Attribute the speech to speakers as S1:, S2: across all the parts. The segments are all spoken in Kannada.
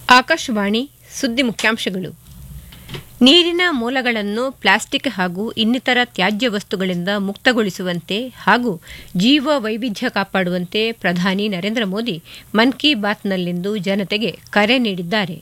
S1: ಆಕಾಶವಾಣಿ ಸುದ್ದಿ ಮುಖ್ಯಾಂಶಗಳು ನೀರಿನ ಮೂಲಗಳನ್ನು ಪ್ಲಾಸ್ಟಿಕ್ ಹಾಗೂ ಇನ್ನಿತರ ತ್ಯಾಜ್ಯ ವಸ್ತುಗಳಿಂದ ಮುಕ್ತಗೊಳಿಸುವಂತೆ ಹಾಗೂ ಜೀವ ವೈವಿಧ್ಯ ಕಾಪಾಡುವಂತೆ ಪ್ರಧಾನಿ ನರೇಂದ್ರ ಮೋದಿ ಮನ್ ಕಿ ಬಾತ್ನಲ್ಲಿಂದು ಜನತೆಗೆ ಕರೆ ನೀಡಿದ್ದಾರೆ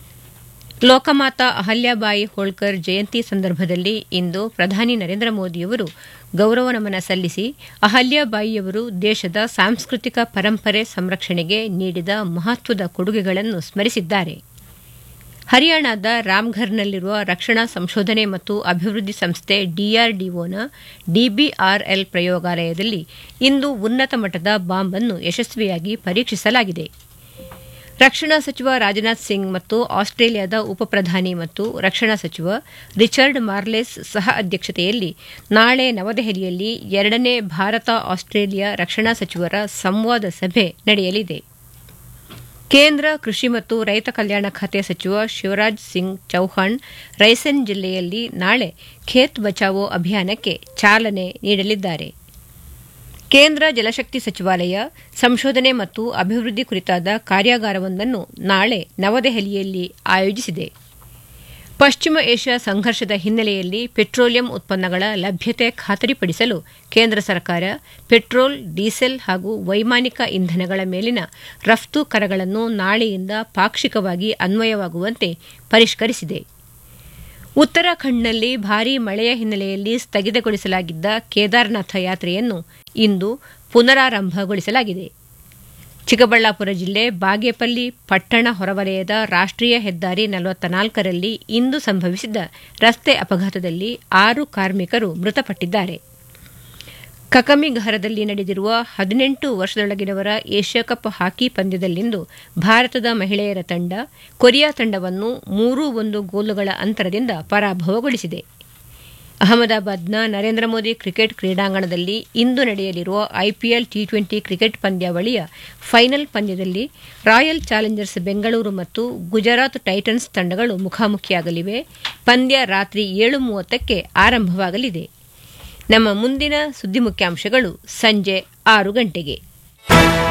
S1: ಲೋಕಮಾತಾ ಅಹಲ್ಯಾಬಾಯಿ ಹೋಳ್ಕರ್ ಜಯಂತಿ ಸಂದರ್ಭದಲ್ಲಿ ಇಂದು ಪ್ರಧಾನಿ ನರೇಂದ್ರ ಮೋದಿಯವರು ಗೌರವ ನಮನ ಸಲ್ಲಿಸಿ ಅಹಲ್ಯಾಬಾಯಿಯವರು ದೇಶದ ಸಾಂಸ್ಕೃತಿಕ ಪರಂಪರೆ ಸಂರಕ್ಷಣೆಗೆ ನೀಡಿದ ಮಹತ್ವದ ಕೊಡುಗೆಗಳನ್ನು ಸ್ಮರಿಸಿದ್ದಾರೆ ಹರಿಯಾಣದ ರಾಮ್ಘರ್ನಲ್ಲಿರುವ ರಕ್ಷಣಾ ಸಂಶೋಧನೆ ಮತ್ತು ಅಭಿವೃದ್ಧಿ ಸಂಸ್ಥೆ ಡಿಆರ್ಡಿಒನ ಡಿಬಿಆರ್ಎಲ್ ಪ್ರಯೋಗಾಲಯದಲ್ಲಿ ಇಂದು ಉನ್ನತ ಮಟ್ಟದ ಬಾಂಬ್ ಅನ್ನು ಯಶಸ್ವಿಯಾಗಿ ಪರೀಕ್ಷಿಸಲಾಗಿದೆ ರಕ್ಷಣಾ ಸಚಿವ ರಾಜನಾಥ್ ಸಿಂಗ್ ಮತ್ತು ಆಸ್ಟ್ರೇಲಿಯಾದ ಉಪಪ್ರಧಾನಿ ಮತ್ತು ರಕ್ಷಣಾ ಸಚಿವ ರಿಚರ್ಡ್ ಮಾರ್ಲೆಸ್ ಸಹ ಅಧ್ಯಕ್ಷತೆಯಲ್ಲಿ ನಾಳೆ ನವದೆಹಲಿಯಲ್ಲಿ ಎರಡನೇ ಭಾರತ ಆಸ್ಟ್ರೇಲಿಯಾ ರಕ್ಷಣಾ ಸಚಿವರ ಸಂವಾದ ಸಭೆ ನಡೆಯಲಿದೆ ಕೇಂದ್ರ ಕೃಷಿ ಮತ್ತು ರೈತ ಕಲ್ಯಾಣ ಖಾತೆ ಸಚಿವ ಶಿವರಾಜ್ ಸಿಂಗ್ ಚೌಹಾಣ್ ರೈಸೆನ್ ಜಿಲ್ಲೆಯಲ್ಲಿ ನಾಳೆ ಖೇತ್ ಬಚಾವೋ ಅಭಿಯಾನಕ್ಕೆ ಚಾಲನೆ ನೀಡಲಿದ್ದಾರೆ ಕೇಂದ್ರ ಜಲಶಕ್ತಿ ಸಚಿವಾಲಯ ಸಂಶೋಧನೆ ಮತ್ತು ಅಭಿವೃದ್ಧಿ ಕುರಿತಾದ ಕಾರ್ಯಾಗಾರವೊಂದನ್ನು ನಾಳೆ ನವದೆಹಲಿಯಲ್ಲಿ ಆಯೋಜಿಸಿದೆ ಪಶ್ಚಿಮ ಏಷ್ಯಾ ಸಂಘರ್ಷದ ಹಿನ್ನೆಲೆಯಲ್ಲಿ ಪೆಟ್ರೋಲಿಯಂ ಉತ್ಪನ್ನಗಳ ಲಭ್ಯತೆ ಖಾತರಿಪಡಿಸಲು ಕೇಂದ್ರ ಸರ್ಕಾರ ಪೆಟ್ರೋಲ್ ಡೀಸೆಲ್ ಹಾಗೂ ವೈಮಾನಿಕ ಇಂಧನಗಳ ಮೇಲಿನ ರಫ್ತು ಕರಗಳನ್ನು ನಾಳೆಯಿಂದ ಪಾಕ್ಷಿಕವಾಗಿ ಅನ್ವಯವಾಗುವಂತೆ ಪರಿಷ್ಕರಿಸಿದೆ ಉತ್ತರಾಖಂಡ್ನಲ್ಲಿ ಭಾರೀ ಮಳೆಯ ಹಿನ್ನೆಲೆಯಲ್ಲಿ ಸ್ಥಗಿತಗೊಳಿಸಲಾಗಿದ್ದ ಕೇದಾರನಾಥ ಯಾತ್ರೆಯನ್ನು ಇಂದು ಪುನರಾರಂಭಗೊಳಿಸಲಾಗಿದೆ ಚಿಕ್ಕಬಳ್ಳಾಪುರ ಜಿಲ್ಲೆ ಬಾಗೇಪಲ್ಲಿ ಪಟ್ಟಣ ಹೊರವಲಯದ ರಾಷ್ಟ್ರೀಯ ಹೆದ್ದಾರಿ ನಲವತ್ತ ನಾಲ್ಕರಲ್ಲಿ ಇಂದು ಸಂಭವಿಸಿದ ರಸ್ತೆ ಅಪಘಾತದಲ್ಲಿ ಆರು ಕಾರ್ಮಿಕರು ಮೃತಪಟ್ಟಿದ್ದಾರೆ ಕಕಮಿಗಹರದಲ್ಲಿ ನಡೆದಿರುವ ಹದಿನೆಂಟು ವರ್ಷದೊಳಗಿನವರ ಏಷ್ಯಾ ಕಪ್ ಹಾಕಿ ಪಂದ್ಯದಲ್ಲಿಂದು ಭಾರತದ ಮಹಿಳೆಯರ ತಂಡ ಕೊರಿಯಾ ತಂಡವನ್ನು ಮೂರು ಒಂದು ಗೋಲುಗಳ ಅಂತರದಿಂದ ಪರಾಭವಗೊಳಿಸಿದೆ ಅಹಮದಾಬಾದ್ನ ನರೇಂದ್ರ ಮೋದಿ ಕ್ರಿಕೆಟ್ ಕ್ರೀಡಾಂಗಣದಲ್ಲಿ ಇಂದು ನಡೆಯಲಿರುವ ಐಪಿಎಲ್ ಟಿ ಟ್ವೆಂಟಿ ಕ್ರಿಕೆಟ್ ಪಂದ್ಯಾವಳಿಯ ಫೈನಲ್ ಪಂದ್ಯದಲ್ಲಿ ರಾಯಲ್ ಚಾಲೆಂಜರ್ಸ್ ಬೆಂಗಳೂರು ಮತ್ತು ಗುಜರಾತ್ ಟೈಟನ್ಸ್ ತಂಡಗಳು ಮುಖಾಮುಖಿಯಾಗಲಿವೆ ಪಂದ್ಯ ರಾತ್ರಿ ಏಳು ಮೂವತ್ತಕ್ಕೆ ಆರಂಭವಾಗಲಿದೆ ನಮ್ಮ ಮುಂದಿನ ಸುದ್ದಿ ಮುಖ್ಯಾಂಶಗಳು ಸಂಜೆ ಆರು ಗಂಟೆಗೆ